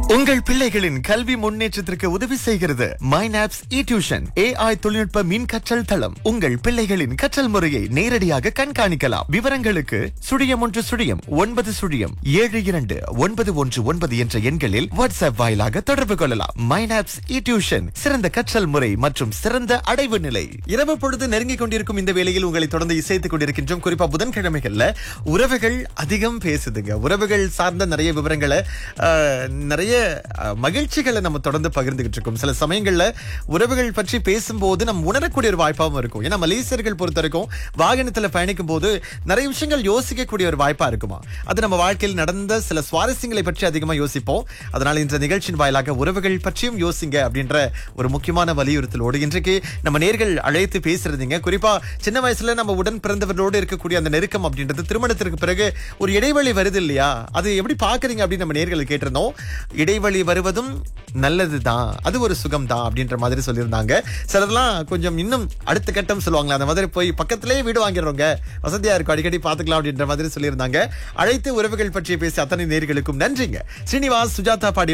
உங்கள் பிள்ளைகளின் கல்வி முன்னேற்றத்திற்கு உதவி செய்கிறது மைனாப்ஸ் இ டியூஷன் ஏஐ தொழில்நுட்ப மின் கற்றல் தளம் உங்கள் பிள்ளைகளின் கற்றல் முறையை நேரடியாக கண்காணிக்கலாம் விவரங்களுக்கு சுழியம் ஒன்று சுழியம் ஒன்பது சுழியம் ஏழு இரண்டு ஒன்பது ஒன்று ஒன்பது என்ற எண்களில் வாட்ஸ்அப் வாயிலாக தொடர்பு கொள்ளலாம் மைனாப்ஸ் இ டியூஷன் சிறந்த கற்றல் முறை மற்றும் சிறந்த அடைவு நிலை இரவு பொழுது நெருங்கிக் கொண்டிருக்கும் இந்த வேளையில் உங்களை தொடர்ந்து இசைத்துக் கொண்டிருக்கின்றோம் குறிப்பா புதன்கிழமைகள்ல உறவுகள் அதிகம் பேசுதுங்க உறவுகள் சார்ந்த நிறைய விவரங்களை ஆஹ், நிறைய ஆஹ், மகிழ்ச்சிகளை நம்ம தொடர்ந்து பகிர்ந்துகிட்டு இருக்கோம் சில சமயங்கள்ல உறவுகள் பற்றி பேசும்போது நம்ம உணரக்கூடிய ஒரு வாய்ப்பாகவும் இருக்கும் ஏன்னா மலேசியர்கள் பொறுத்த வரைக்கும் வாகனத்துல பயணிக்கும் போது நிறைய விஷயங்கள் யோசிக்கக்கூடிய ஒரு வாய்ப்பா இருக்குமா அது நம்ம வாழ்க்கையில் நடந்த சில சுவாரஸ்யங்களை பற்றி அதிகமா யோசிப்போம் அதனால இந்த நிகழ்ச்சியின் வாயிலாக உறவுகள் பற்றியும் யோசிங்க அப்படின்ற ஒரு முக்கியமான வலியுறுத்தலோடு இன்றைக்கு நம்ம நேர்கள் அழைத்து பேசுறதுங்க குறிப்பா சின்ன வயசுல நம்ம உடன் பிறந்தவர்களோடு இருக்கக்கூடிய அந்த நெருக்கம் அப்படின்றது திருமணத்திற்கு பிறகு ஒரு இடைவெளி வருது இல்லையா அது எப்படி பாக்குறீங்க அப்படின்னு நம்ம நேர்களை கேட்டிருந்தோம் இடைவெளி வருவதும் நல்லதுதான் அது ஒரு சுகம் தான் அப்படின்ற மாதிரி சொல்லியிருந்தாங்க சிலர்லாம் கொஞ்சம் இன்னும் அடுத்த கட்டம் சொல்லுவாங்களே அந்த மாதிரி போய் பக்கத்திலேயே வீடு வாங்கிடுறவங்க வசதியா இருக்கும் அடிக்கடி பாத்துக்கலாம் அப்படின்ற மாதிரி சொல்லியிருந்தாங்க அழைத்து உறவுகள் பற்றி பேசி அத்தனை நேர்களுக்கும் நன்றிங்க ஸ்ரீனிவாஸ் சுஜாதா பாடிய